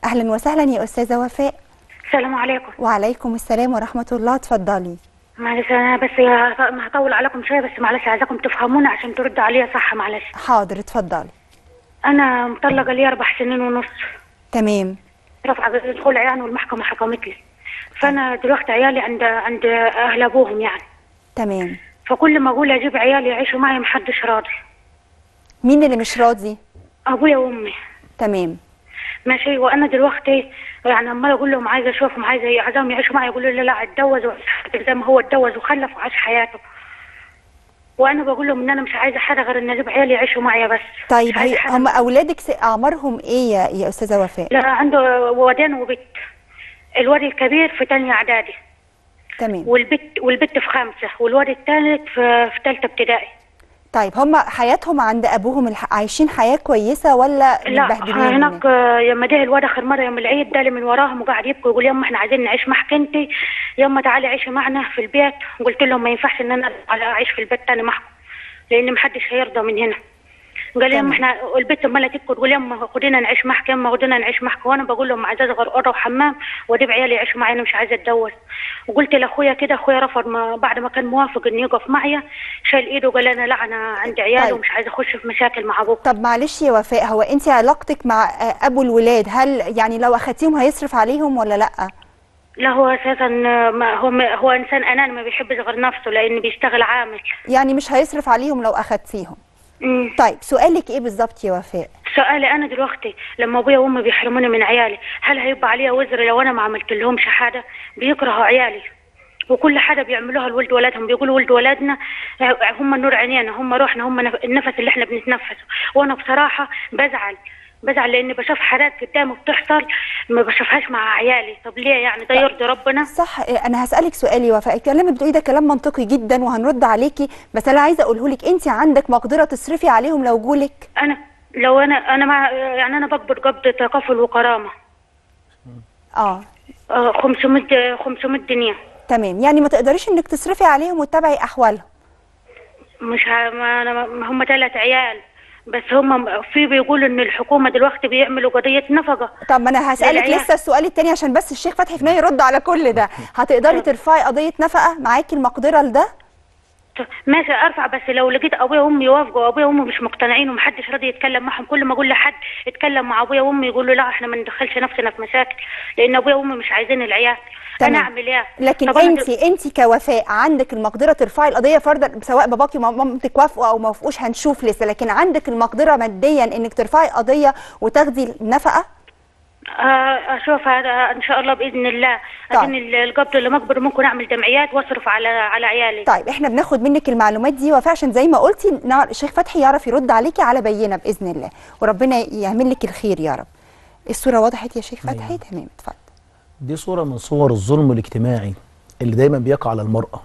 اهلا وسهلا يا استاذه وفاء السلام عليكم وعليكم السلام ورحمه الله اتفضلي معلش انا بس يا- هطول عليكم شويه بس معلش عايزاكم تفهموني عشان تردوا عليا صح معلش حاضر اتفضلي انا مطلقه لي اربع سنين ونص تمام رفع دخول عيان والمحكمه حكمت لي فانا دلوقتي عيالي عند عند اهل ابوهم يعني تمام فكل ما اقول اجيب عيالي يعيشوا معي محدش راضي مين اللي مش راضي ابويا وامي تمام ماشي وانا دلوقتي يعني اما اقول لهم عايزه اشوفهم عايزه عايزاهم يعيشوا معي يقولوا لي لا اتجوز وعيش حياتك زي ما هو اتجوز وخلف وعاش حياته وانا بقول لهم ان انا مش عايزه حاجه غير ان اجيب عيالي يعيشوا معايا بس طيب مش عايزة هي حاجة هم اولادك س- اعمارهم ايه يا, يا استاذه وفاء لا عنده ولدين وبنت الواد الكبير في تانية اعدادي تمام والبت والبت في خامسه والواد الثالث في في ثالثه ابتدائي طيب هم حياتهم عند ابوهم الح... عايشين حياه كويسه ولا لا متبهدلين هناك هناك؟ آه، يما ده الواد اخر مره يوم العيد دالي من وراهم وقاعد يبكي ويقول يما احنا عايزين نعيش معك انت يما تعالي عيشي معنا في البيت قلت لهم ما ينفعش ان انا اعيش في البيت تاني معكم لان محدش هيرضى من هنا قال يما احنا البيت امال تبكي تقول يما خدينا نعيش معك يما خدينا نعيش معك وانا بقول لهم عايزه اصغر اوضه وحمام واجيب عيالي يعيشوا معي انا مش عايزه اتجوز وقلت لاخويا كده اخويا رفض ما بعد ما كان موافق انه يقف معايا شال ايده وقال انا لا انا عندي عيال طيب. ومش عايزه اخش في مشاكل مع ابوك طب معلش يا وفاء هو انت علاقتك مع آه، ابو الولاد هل يعني لو اخدتيهم هيصرف عليهم ولا لا لا هو اساسا ما هو هو انسان اناني ما بيحبش غير نفسه لان بيشتغل عامل يعني مش هيصرف عليهم لو اخدتيهم أمم. طيب سؤالك ايه بالظبط يا وفاء سؤالي انا دلوقتي لما ابويا وامي بيحرموني من عيالي هل هيبقى عليا وزر لو انا ما عملت لهمش حاجه بيكرهوا عيالي وكل حاجه بيعملوها لولد ولادهم بيقولوا ولد ولادنا هم نور عينينا هم روحنا هم نف- النفس اللي احنا بنتنفسه وانا بصراحه بزعل بزعل لان بشوف حاجات قدامي بتحصل ما بشوفهاش مع عيالي طب ليه يعني ده يرضي ربنا صح إيه، انا هسالك سؤال يا وفاء الكلام اللي بتقوليه ده كلام منطقي جدا وهنرد عليكي بس انا عايزه اقوله لك انت عندك مقدره تصرفي عليهم لو جولك انا لو انا انا مع يعني انا بقبض قبض تكافل وكرامه اه آه، 500 500 جنيه تمام يعني ما تقدريش انك تصرفي عليهم وتتابعي احوالهم مش ع... ما أنا ما هم ثلاث عيال بس هم في بيقولوا ان الحكومه دلوقتي بيعملوا قضيه نفقه طب ما انا هسالك للعيال. لسه السؤال التاني عشان بس الشيخ فتحي فنان يرد على كل ده هتقدري ترفعي قضيه نفقه معاكي المقدره لده ط- ماشي ارفع بس لو لقيت ابويا وامي يوافقوا وابويا وامي مش مقتنعين ومحدش راضي يتكلم معهم كل ما اقول لحد اتكلم مع ابويا وامي يقولوا لا احنا ما ندخلش نفسنا في مشاكل لان ابويا وامي مش عايزين العيال تمام. انا اعمل ايه لكن طب أنا انت انت كوفاء عندك المقدره ترفعي القضيه فرضا سواء باباكي ومامتك وافقوا او ما وافقوش هنشوف لسه لكن عندك المقدره ماديا انك ترفعي قضيه وتاخدي النفقه آه، اشوف هذا ان شاء الله باذن الله طيب. عشان ال- القبض اللي مقبر ممكن اعمل جمعيات واصرف على على عيالي طيب احنا بناخد منك المعلومات دي وفاء عشان زي ما قلتي نع- الشيخ فتحي يعرف يرد عليكي على بينه باذن الله وربنا يعمل لك الخير يا رب الصوره وضحت يا شيخ فتحي تمام اتفضل دي صورة من صور الظلم الاجتماعي اللي دايما بيقع على المرأة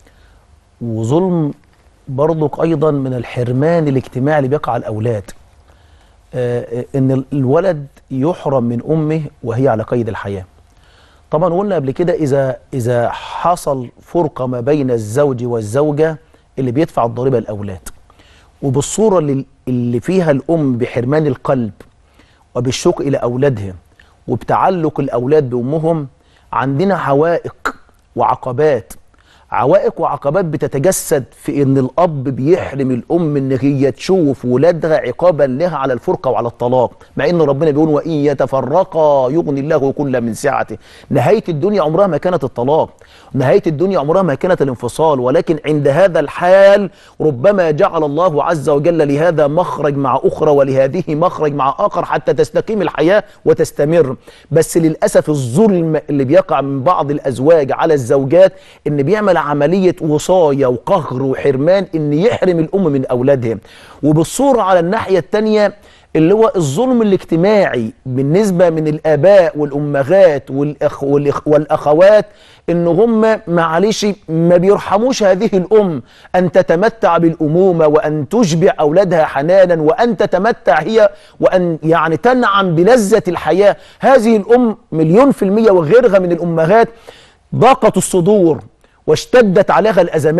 وظلم برضك أيضا من الحرمان الاجتماعي اللي بيقع على الأولاد آه، إن الولد يحرم من أمه وهي على قيد الحياة طبعا قلنا قبل كده إذا إذا حصل فرقة ما بين الزوج والزوجة اللي بيدفع الضريبة الأولاد وبالصورة اللي, اللي فيها الأم بحرمان القلب وبالشوق إلى أولادها وبتعلق الأولاد بأمهم عندنا عوائق وعقبات عوائق وعقبات بتتجسد في ان الاب بيحرم الام ان هي تشوف ولادها عقابا لها على الفرقه وعلى الطلاق مع ان ربنا بيقول وان يتفرقا يغني الله كل من سعته نهايه الدنيا عمرها ما كانت الطلاق نهايه الدنيا عمرها ما كانت الانفصال ولكن عند هذا الحال ربما جعل الله عز وجل لهذا مخرج مع اخرى ولهذه مخرج مع اخر حتى تستقيم الحياه وتستمر بس للاسف الظلم اللي بيقع من بعض الازواج على الزوجات ان بيعمل عمليه وصايه وقهر وحرمان ان يحرم الام من اولادها وبالصوره على الناحيه الثانيه اللي هو الظلم الاجتماعي بالنسبة من الآباء والأمهات والأخ والأخ والأخوات إن هم معلش ما بيرحموش هذه الأم أن تتمتع بالأمومة وأن تشبع أولادها حنانا وأن تتمتع هي وأن يعني تنعم بلذة الحياة هذه الأم مليون في المية وغيرها من الأمهات ضاقت الصدور واشتدت عليها الأزمات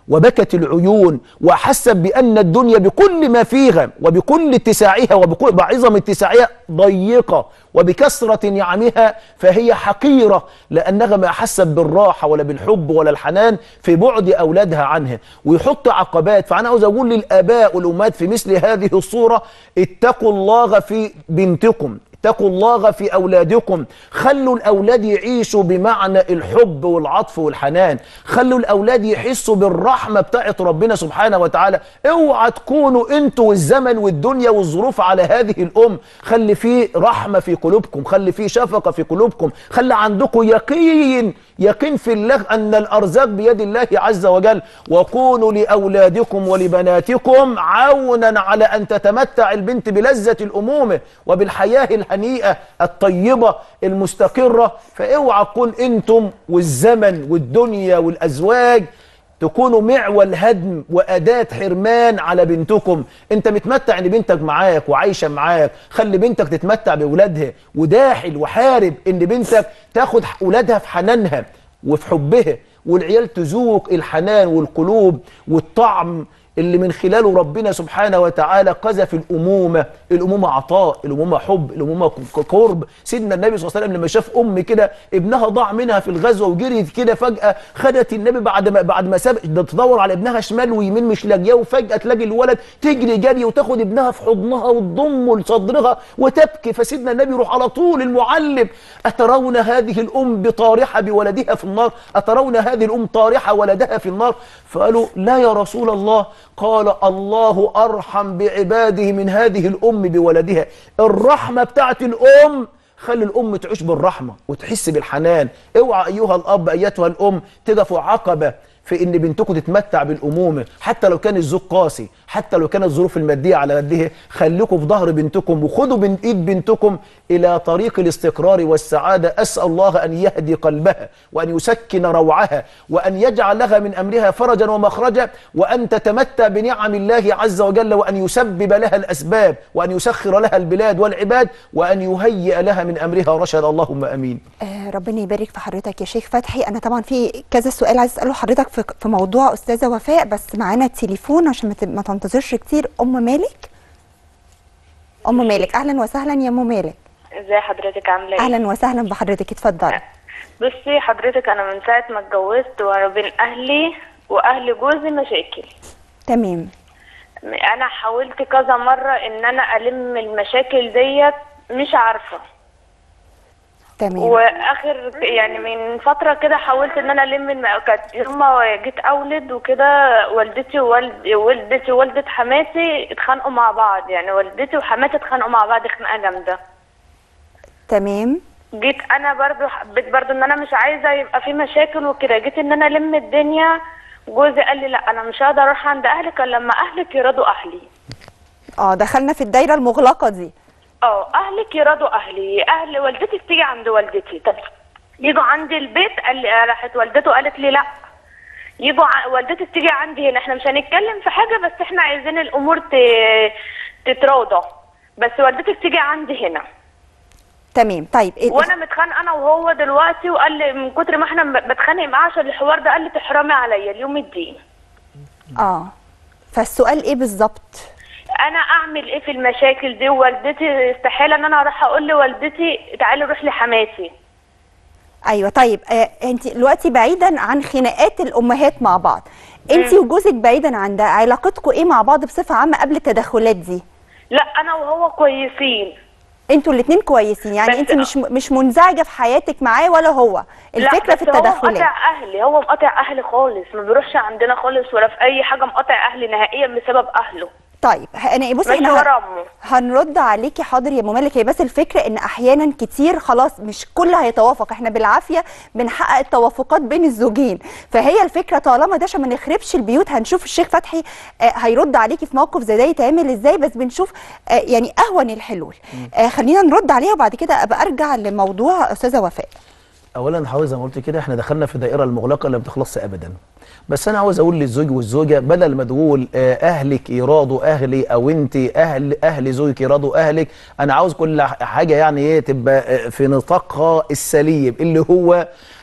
وبكت العيون وحست بأن الدنيا بكل ما فيها وبكل اتساعها وبكل بعظم اتساعها ضيقة وبكثرة نعمها فهي حقيرة لأنها ما حست بالراحة ولا بالحب ولا الحنان في بعد أولادها عنها ويحط عقبات فأنا عاوز أقول للآباء والأمهات في مثل هذه الصورة اتقوا الله في بنتكم اتقوا الله في أولادكم خلوا الأولاد يعيشوا بمعنى الحب والعطف والحنان خلوا الأولاد يحسوا بالرحمة بتاعت ربنا سبحانه وتعالى اوعى تكونوا انتوا والزمن والدنيا والظروف على هذه الأم خلي فيه رحمة في قلوبكم خلي فيه شفقة في قلوبكم خلي عندكم يقين يقين في الله أن الأرزاق بيد الله عز وجل وكونوا لأولادكم ولبناتكم عونا على أن تتمتع البنت بلذة الأمومة وبالحياة الهنيئة الطيبة المستقرة فاوعى تكون انتم والزمن والدنيا والأزواج تكونوا معول هدم وأداة حرمان على بنتكم انت متمتع ان بنتك معاك وعايشة معاك خلي بنتك تتمتع بولادها وداحل وحارب ان بنتك تاخد ولادها في حنانها وفي حبها والعيال تذوق الحنان والقلوب والطعم اللي من خلاله ربنا سبحانه وتعالى قذف الأمومة الأمومة عطاء الأمومة حب الأمومة ك- قرب سيدنا النبي صلى الله عليه وسلم لما شاف أم كده ابنها ضاع منها في الغزوة وجريت كده فجأة خدت النبي بعد ما بعد ما ساب ده تدور على ابنها شمال ويمين مش لاقياه وفجأة تلاقي الولد تجري جري وتاخد ابنها في حضنها وتضمه لصدرها وتبكي فسيدنا النبي يروح على طول المعلم أترون هذه الأم بطارحة بولدها في النار أترون هذه الأم طارحة ولدها في النار فقالوا لا يا رسول الله قال الله أرحم بعباده من هذه الأم بولدها الرحمة بتاعت الأم خلي الأم تعيش بالرحمة وتحس بالحنان اوعى أيها الأب أيتها الأم تقفوا عقبة في ان بنتكم تتمتع بالامومه حتى لو كان الزوج قاسي حتى لو كانت الظروف الماديه على قدها خليكم في ظهر بنتكم وخدوا من ايد بنتكم الى طريق الاستقرار والسعاده اسال الله ان يهدي قلبها وان يسكن روعها وان يجعل لها من امرها فرجا ومخرجا وان تتمتع بنعم الله عز وجل وان يسبب لها الاسباب وان يسخر لها البلاد والعباد وان يهيئ لها من امرها رشدا اللهم امين آه ربنا يبارك في حضرتك يا شيخ فتحي انا طبعا في كذا سؤال عايز اساله حضرتك في في موضوع استاذه وفاء بس معانا التليفون عشان ما ت- ما تنتظرش كتير ام مالك ام مالك اهلا وسهلا يا ام مالك ازي حضرتك عامله ايه اهلا وسهلا بحضرتك اتفضلي بصي حضرتك انا من ساعه ما اتجوزت وانا بين اهلي واهل جوزي مشاكل تمام انا حاولت كذا مره ان انا الم المشاكل ديت مش عارفه تمام واخر يعني من فتره كده حاولت ان انا الم الم... كانت يوم ما جيت اولد وكده والدتي ووالد والدتي ووالده حماتي اتخانقوا مع بعض يعني والدتي وحماتي اتخانقوا مع بعض خناقه جامده تمام جيت انا برضو حبيت برضو ان انا مش عايزه يبقى في مشاكل وكده جيت ان انا الم الدنيا جوزي قال لي لا انا مش هقدر اروح عند اهلك الا لما اهلك يرضوا اهلي اه دخلنا في الدايره المغلقه دي اه اهلك يرضوا اهلي اهل والدتك تيجي عند والدتي طب يجوا عندي البيت قال لي راحت والدته قالت لي لا يجوا ع- والدتك تيجي عندي هنا احنا مش هنتكلم في حاجه بس احنا عايزين الامور ت... تتراضى بس والدتك تيجي عندي هنا تمام طيب إيه- وانا متخانقه انا وهو دلوقتي وقال لي من كتر ما احنا ب- بتخانق معاه عشان الحوار ده قال لي تحرمي عليا اليوم الدين اه فالسؤال ايه بالظبط انا اعمل ايه في المشاكل دي ووالدتي استحاله ان انا اروح اقول لوالدتي تعالي روح لحماتي ايوه طيب آه انت دلوقتي بعيدا عن خناقات الامهات مع بعض انت وجوزك بعيدا عن ده علاقتكم ايه مع بعض بصفه عامه قبل التدخلات دي لا انا وهو كويسين انتوا الاثنين كويسين يعني بس- انت مش مش منزعجه في حياتك معاه ولا هو الفكره لا في بس هو التدخلات مقاطع اهلي هو مقاطع اهلي خالص ما بيروحش عندنا خالص ولا في اي حاجه مقاطع اهلي نهائيا بسبب اهله طيب ه- انا بصي ماشي احنا ورا ه- امه هنرد عليكي حاضر يا ام مالك هي بس الفكره ان احيانا كتير خلاص مش كل هيتوافق احنا بالعافيه بنحقق التوافقات بين الزوجين فهي الفكره طالما ده عشان ما نخربش البيوت هنشوف الشيخ فتحي آه، هيرد عليكي في موقف زي ده يتعمل ازاي بس بنشوف آه، يعني اهون الحلول آه، خلينا نرد عليها وبعد كده ابقى ارجع لموضوع استاذه وفاء اولا حضرتك زي ما قلت كده احنا دخلنا في دائره المغلقه اللي ما بتخلصش ابدا بس انا عاوز اقول للزوج والزوجه بدل ما تقول آه، اهلك يرادوا اهلي او انت اهل اهل زوجك يرادوا اهلك انا عاوز كل حاجه يعني ايه تبقى آه، في نطاقها السليم اللي هو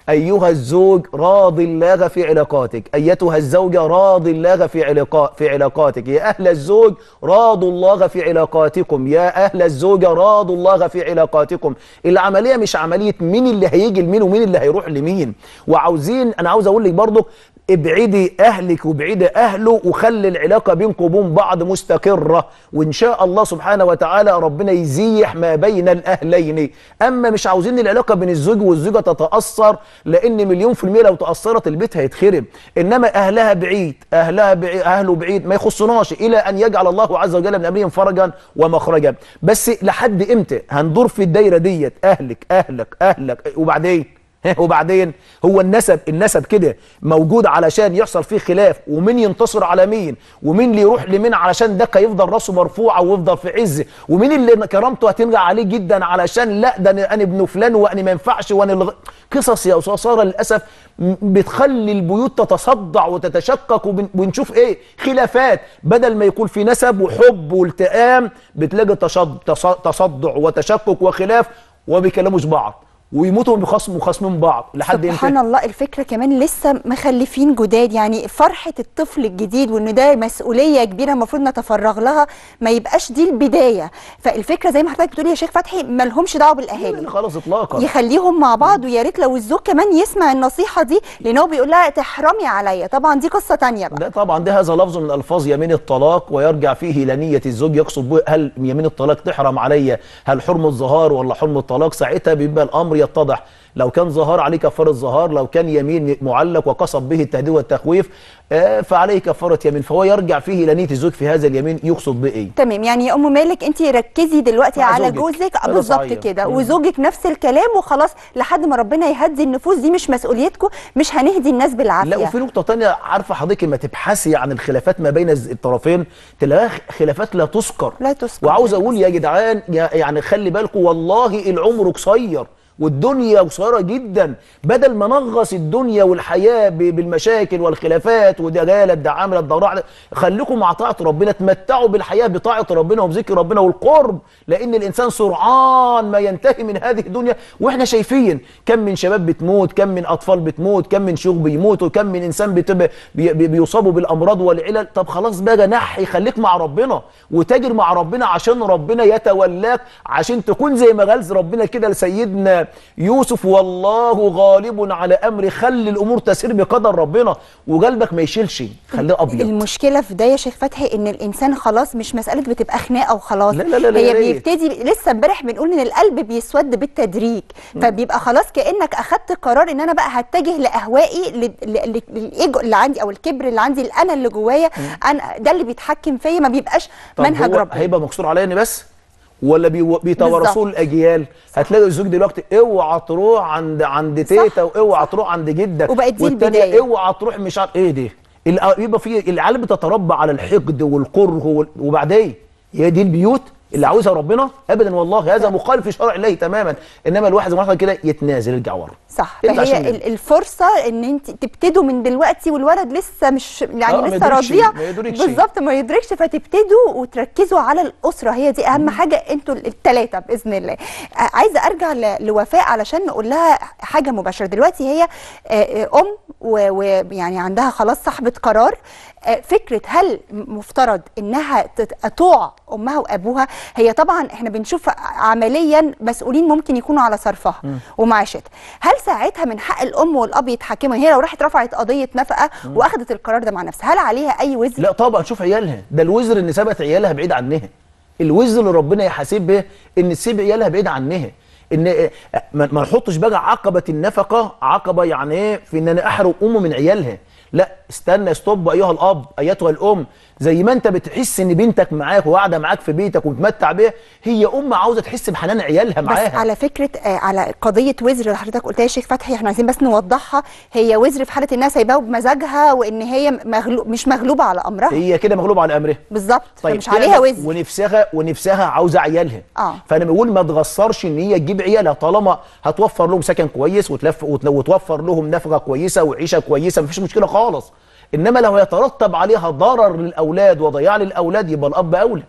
ايها الزوج راض الله في علاقاتك ايتها الزوجه راض الله في علاقا في علاقاتك يا اهل الزوج راضوا الله في علاقاتكم يا اهل الزوجه راضوا الله في علاقاتكم العمليه مش عمليه مين اللي هيجي لمين ومين اللي هيروح لمين وعاوزين انا عاوز اقول لك برضك ابعدي اهلك وابعدي اهله وخلي العلاقه بينكم وبين بعض مستقره وان شاء الله سبحانه وتعالى ربنا يزيح ما بين الاهلين اما مش عاوزين العلاقه بين الزوج والزوجه تتاثر لان مليون في الميه لو تاثرت البيت هيتخرب انما اهلها بعيد اهلها بعيد اهله بعيد ما يخصناش الى ان يجعل الله عز وجل من امرهم فرجا ومخرجا بس لحد امتى هندور في الدايره ديت اهلك اهلك اهلك وبعدين وبعدين هو النسب النسب كده موجود علشان يحصل فيه خلاف ومين ينتصر على مين ومين اللي يروح لمين علشان ده يفضل راسه مرفوعه ويفضل في عز ومين اللي كرامته هتنجع عليه جدا علشان لا ده انا أنا ابن فلان وانا ما ينفعش وانا الغ... قصص يا استاذ ساره للاسف م- بتخلي البيوت تتصدع وتتشقق وبن- وبنشوف ايه خلافات بدل ما يكون في نسب وحب والتئام بتلاقي تشد... تص- تصدع وتشقق وخلاف وما بيكلموش بعض ويموتوا بخصم وخصمين بعض لحد سبحان امتى الله الفكره كمان لسه مخلفين جداد يعني فرحه الطفل الجديد وان ده مسؤوليه كبيره المفروض نتفرغ لها ما يبقاش دي البدايه فالفكره زي ما حضرتك بتقولي يا شيخ فتحي ما لهمش دعوه بالاهالي خلاص اطلاقا يخليهم مع بعض ويا ريت لو الزوج كمان يسمع النصيحه دي لان هو بيقول لها تحرمي عليا طبعا دي قصه تانية بقى ده طبعا ده هذا لفظ من الفاظ يمين الطلاق ويرجع فيه الى نيه الزوج يقصد به هل يمين الطلاق تحرم عليا هل حرم الظهار ولا حرم الطلاق ساعتها بيبقى الامر يتضح لو كان ظهار عليه كفاره ظهار لو كان يمين معلق وقصد به التهديد والتخويف آه، فعليه كفاره يمين فهو يرجع فيه الى نيه الزوج في هذا اليمين يقصد به ايه تمام يعني يا ام مالك انت ركزي دلوقتي مع على زوجك. جوزك هذا بالظبط صحيح. كده مم. وزوجك نفس الكلام وخلاص لحد ما ربنا يهدي النفوس دي مش مسؤوليتكم مش هنهدي الناس بالعافيه لا وفي نقطة تانية عارفة حضرتك لما تبحثي عن الخلافات ما بين الز- الطرفين تلاقيها خ- خلافات لا تذكر لا تذكر. وعاوز أقول يا جدعان يا- يعني خلي بالكم والله العمر قصير والدنيا قصيرة جدا بدل ما نغص الدنيا والحياة ب- بالمشاكل والخلافات وده جالت ده عملت ده راحت خليكم مع طاعة ربنا تمتعوا بالحياة بطاعة ربنا وبذكر ربنا والقرب لأن الإنسان سرعان ما ينتهي من هذه الدنيا وإحنا شايفين كم من شباب بتموت كم من أطفال بتموت كم من شيوخ بيموتوا كم من إنسان بتبقى بي بي بيصابوا بالأمراض والعلل طب خلاص بقى نحي خليك مع ربنا وتاجر مع ربنا عشان ربنا يتولاك عشان تكون زي ما قال ربنا كده لسيدنا يوسف والله غالب على أمر خلي الأمور تسير بقدر ربنا وقلبك ما يشيلش خليه أبيض المشكله في ده يا شيخ فتحي ان الانسان خلاص مش مساله بتبقى خناقه وخلاص لا لا لا لا هي يا ريت. بيبتدي لسه امبارح بنقول ان القلب بيسود بالتدريج فبيبقى خلاص كانك اخدت قرار ان انا بقى هتجه لاهوائي لل- لل- للايجو اللي عندي او الكبر اللي عندي الانا اللي جوايا انا ده اللي بيتحكم فيا ما بيبقاش طب منهج هو ربنا هيبقى مقصور عليا انا بس ولا بيو- بيتوارثوه بالظبط. الاجيال هتلاقي الزوج دلوقتي اوعى تروح عند عند تيتا واوعى تروح عند جدك وبقت دي والتانية البداية. اوعى تروح مش عارف ايه ده الع- يبقى في العيال بتتربى على الحقد والكره وال- وبعدين هي دي البيوت اللي عاوزها ربنا ابدا والله هذا مخالف لشرع الله تماما انما الواحد زي ما حصل كده يتنازل يرجع ورا صح يرجع فهي عشان ال- الفرصه ان انت تبتدوا من دلوقتي والولد لسه مش يعني آه، ما لسه يدركش- رضيع ما يدركش. بالظبط ما يدركش فتبتدوا وتركزوا على الاسره هي دي اهم حاجه انتوا الثلاثه باذن الله آه، عايزه ارجع ل- لوفاء علشان نقول لها حاجه مباشره دلوقتي هي آه، آه، ام ويعني عندها خلاص صاحبه قرار آه، فكره هل مفترض انها تت- تطوع امها وابوها هي طبعا احنا بنشوف عمليا مسؤولين ممكن يكونوا على صرفها ومعاشتها هل ساعتها من حق الام والاب يتحكموا هي لو راحت رفعت قضيه نفقه واخدت القرار ده مع نفسها هل عليها اي وزر لا طبعا شوف عيالها ده الوزر ان سابت عيالها بعيد عنها الوزر اللي ربنا يحاسب به ان تسيب عيالها بعيد عنها ان ما ما نحطش بقى عقبه النفقه عقبه يعني ايه في ان انا احرم امه من عيالها لا استنى ستوب ايها الاب ايتها الام زي ما انت بتحس ان بنتك معاك وقاعده معاك في بيتك وبتمتع بيها هي ام عاوزه تحس بحنان عيالها بس معاها على فكره آه على قضيه وزر اللي حضرتك قلتها يا شيخ فتحي احنا عايزين بس نوضحها هي وزر في حاله انها سايباه بمزاجها وان هي مغلو مش مغلوبه على امرها هي كده مغلوبه على امرها بالظبط طيب فمش عليها تعمل- وزر ونفسها ونفسها عاوزه عيالها آه. فانا بقول ما تغصرش ان هي تجيب عيالها طالما هتوفر لهم سكن كويس وتلف وت- وتوفر لهم نفقه كويسه وعيشه كويسه مفيش مشكله خالص انما لو يترتب عليها ضرر للاولاد وضياع للاولاد يبقى الاب اولى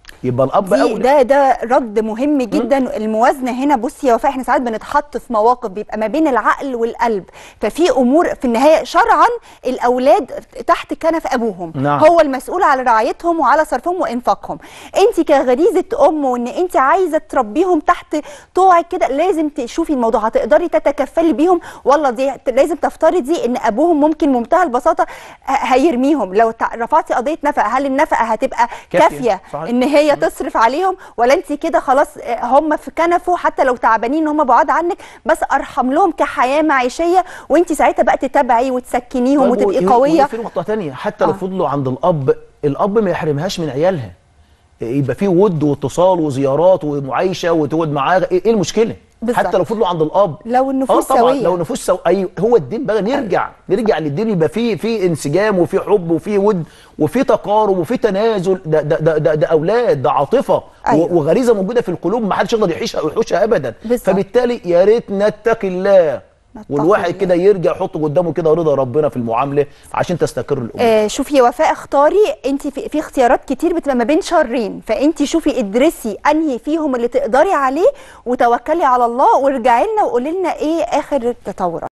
يبقى الاب دي اولى ده ده رد مهم جدا الموازنه هنا بصي يا وفاء احنا ساعات بنتحط في مواقف بيبقى ما بين العقل والقلب ففي امور في النهايه شرعا الاولاد تحت كنف ابوهم نعم. هو المسؤول على رعايتهم وعلى صرفهم وانفاقهم انت كغريزه ام وان انت عايزه تربيهم تحت طوعك كده لازم تشوفي الموضوع هتقدري تتكفلي بيهم والله دي لازم تفترضي ان ابوهم ممكن بمنتهى البساطه ه- هيرميهم لو تع- رفعتي قضيه نفقه هل النفقه هتبقى كافية. كافيه صحيح. ان هي تصرف عليهم ولا انت كده خلاص آه، هم في كنفه حتى لو تعبانين هم بعاد عنك بس ارحم لهم كحياه معيشيه وانت ساعتها بقى تتابعي وتسكنيهم طيب وتبقي و- قويه وفي نقطة تانية حتى لو آه. فضلوا عند الأب الأب ما يحرمهاش من عيالها يبقى في ود واتصال وزيارات ومعايشة وتقعد معاه إيه إيه المشكلة؟ بالظبط. حتى لو فضلوا عند الأب لو النفوس آه طبعا سوية. لو النفوس سو... أي هو الدين بقى نرجع نرجع للدين يبقى فيه في انسجام وفي حب وفي ود وفي تقارب وفي تنازل ده ده ده, ده, ده أولاد ده عاطفة أيوة. و- وغريزة موجودة في القلوب ما حدش يقدر يحيشها ويحوشها أبدا بالظبط. فبالتالي يا ريت نتقي الله نتقي والواحد الله. كده يرجع يحط قدامه كده رضا ربنا في المعامله عشان تستقر الامور آه شوفي يا وفاء اختاري انت في, في اختيارات كتير بتبقى ما بين شرين فانت شوفي ادرسي انهي فيهم اللي تقدري عليه وتوكلي على الله وارجعي لنا وقولي لنا ايه اخر التطورات